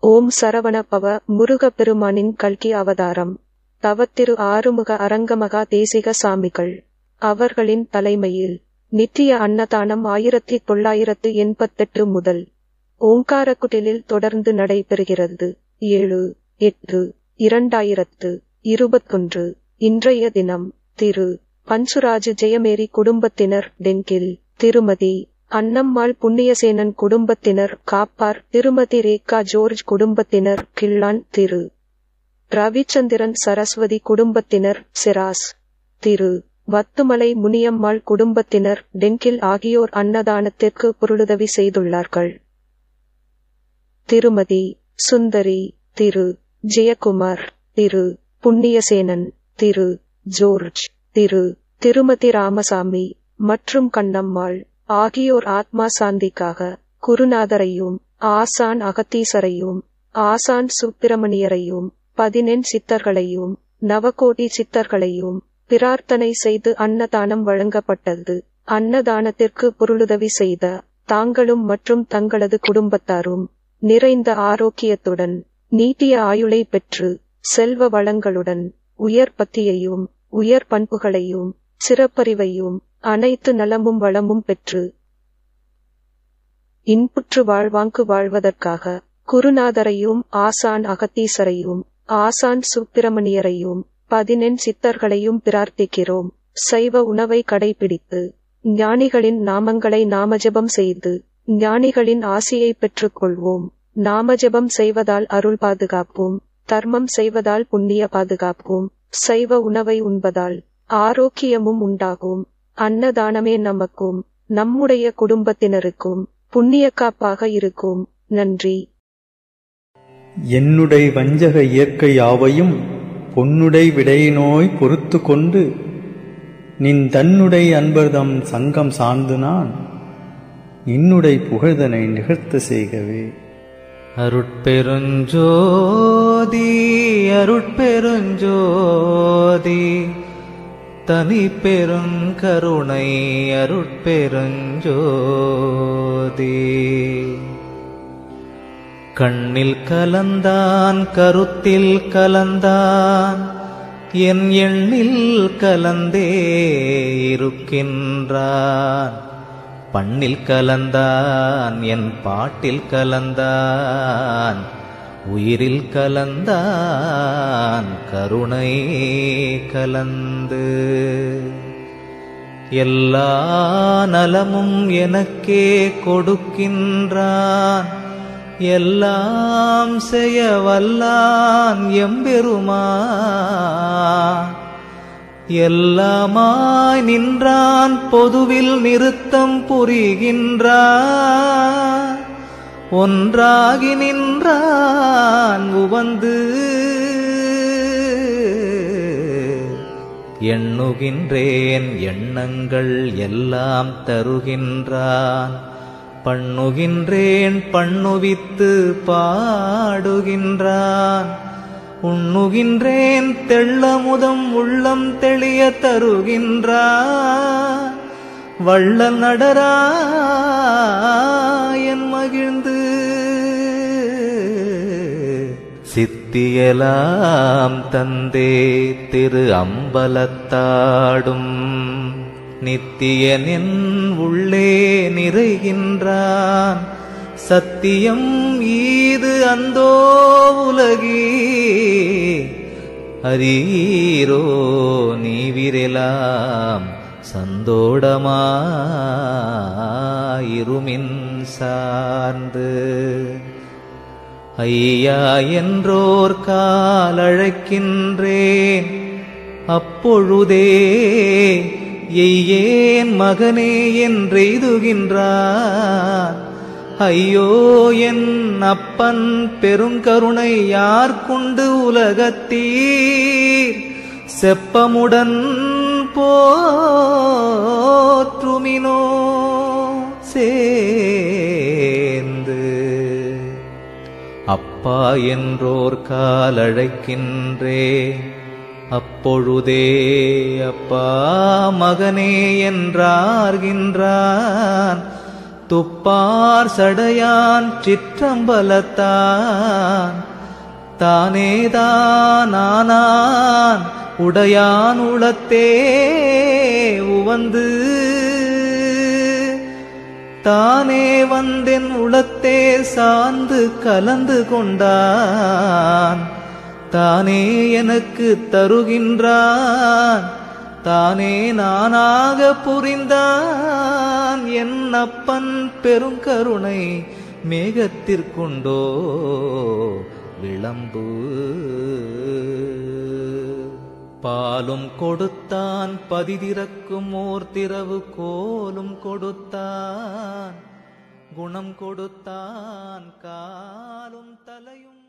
ஓம் சரவண பவ முருகப் பெருமானின் கல்கி அவதாரம் தவத்திரு ஆறுமுக அரங்கமகா தேசிக சாமிகள் அவர்களின் தலைமையில் நித்திய அன்னதானம் ஆயிரத்தி தொள்ளாயிரத்து எண்பத்தெட்டு முதல் ஓங்காரக்குடிலில் தொடர்ந்து நடைபெறுகிறது ஏழு எட்டு இரண்டாயிரத்து இருபத்தொன்று இன்றைய தினம் திரு பஞ்சுராஜு ஜெயமேரி குடும்பத்தினர் டெங்கில் திருமதி அன்னம்மாள் புண்ணியசேனன் குடும்பத்தினர் காப்பார் திருமதி ரேகா ஜோர்ஜ் குடும்பத்தினர் கிள்ளான் திரு ரவிச்சந்திரன் சரஸ்வதி குடும்பத்தினர் சிராஸ் திரு வத்துமலை முனியம்மாள் குடும்பத்தினர் டெங்கில் ஆகியோர் அன்னதானத்திற்கு பொருளுதவி செய்துள்ளார்கள் திருமதி சுந்தரி திரு ஜெயக்குமார் திரு புண்ணியசேனன் திரு ஜோர்ஜ் திரு திருமதி ராமசாமி மற்றும் கண்ணம்மாள் ஆகியோர் ஆத்மா சாந்திக்காக குருநாதரையும் ஆசான் அகத்தீசரையும் ஆசான் சுப்பிரமணியரையும் பதினெண் சித்தர்களையும் நவகோடி சித்தர்களையும் பிரார்த்தனை செய்து அன்னதானம் வழங்கப்பட்டது அன்னதானத்திற்கு பொருளுதவி செய்த தாங்களும் மற்றும் தங்களது குடும்பத்தாரும் நிறைந்த ஆரோக்கியத்துடன் நீட்டிய ஆயுளை பெற்று செல்வ வளங்களுடன் உயர் பத்தியையும் உயர் பண்புகளையும் சிறப்பறிவையும் அனைத்து நலமும் வளமும் பெற்று இன்புற்று வாழ்வாங்கு வாழ்வதற்காக குருநாதரையும் ஆசான் அகத்தீசரையும் ஆசான் சுப்பிரமணியரையும் பதினெண் சித்தர்களையும் பிரார்த்திக்கிறோம் சைவ உணவை கடைபிடித்து ஞானிகளின் நாமங்களை நாமஜபம் செய்து ஞானிகளின் ஆசியை பெற்றுக்கொள்வோம் நாமஜபம் செய்வதால் அருள் பாதுகாப்போம் தர்மம் செய்வதால் புண்ணிய பாதுகாப்போம் சைவ உணவை உண்பதால் ஆரோக்கியமும் உண்டாகும் அன்னதானமே நமக்கும் நம்முடைய குடும்பத்தினருக்கும் புண்ணிய காப்பாக இருக்கும் நன்றி என்னுடை வஞ்சக இயற்கை யாவையும் பொன்னுடை விடையினோய் பொறுத்து கொண்டு நின் தன்னுடை அன்பர்தம் சங்கம் சார்ந்து நான் இன்னுடை புகழ்தனை நிகழ்த்த செய்கவே அருட்பெருஞ்சோதி அருட்பெருஞ்சோதி தனி பெருங்கருணை அருட்பெருஞ்சோதி கண்ணில் கலந்தான் கருத்தில் கலந்தான் என் எண்ணில் கலந்தே இருக்கின்றான் பண்ணில் கலந்தான் என் பாட்டில் கலந்தான் உயிரில் கலந்தான் கருணை கலந்து எல்லா நலமும் எனக்கே கொடுக்கின்றான் எல்லாம் செய்ய வல்லான் எம்பெருமான் எல்லாமாய் நின்றான் பொதுவில் நிறுத்தம் புரிகின்றான் ஒன்றாகி நின்றான் உவந்து எண்ணுகின்றேன் எண்ணங்கள் எல்லாம் தருகின்றான் பண்ணுகின்றேன் பண்ணுவித்து பாடுகின்றான் உண்ணுகின்றேன் தெள்ளமுதம் உள்ளம் தெளிய தருகின்றான் வள்ளல் நடராயன் மகிழ்ந்து சித்தியலாம் தந்தே திரு அம்பலத்தாடும் நித்தியனின் உள்ளே நிறைகின்றான் சத்தியம் ஈது அந்தோ உலகி அரீரோ நீவிரெலாம் சந்தோடமாயிருமின் சார்ந்து ஐயா என்றோர் காலழைக்கின்றேன் அப்பொழுதே எய்யேன் மகனே என்றெய்துகின்றான் ஐயோ என் அப்பன் பெருங்கருணை யார் கொண்டு உலகத்தீர் செப்பமுடன் போற்றுமினோ சேர்ந்து அப்பா என்றோர் காலழைக்கின்றே அப்பொழுதே அப்பா மகனே என்றார்கின்றான் துப்பார் சடையான் சிற்றம்பலத்தான் தானேதானானான் உடையான் உளத்தே உவந்து தானே வந்தென் உளத்தே சார்ந்து கலந்து கொண்டான் தானே எனக்கு தருகின்றான் தானே நானாக புரிந்தான் என் அப்பன் பெருங்கருணை மேகத்திற்குண்டோ விளம்பு பாலும் கொடுத்தான் பதிதிறக்கும் ஓர் திரவு கோலும் கொடுத்தான் குணம் கொடுத்தான் காலும் தலையும்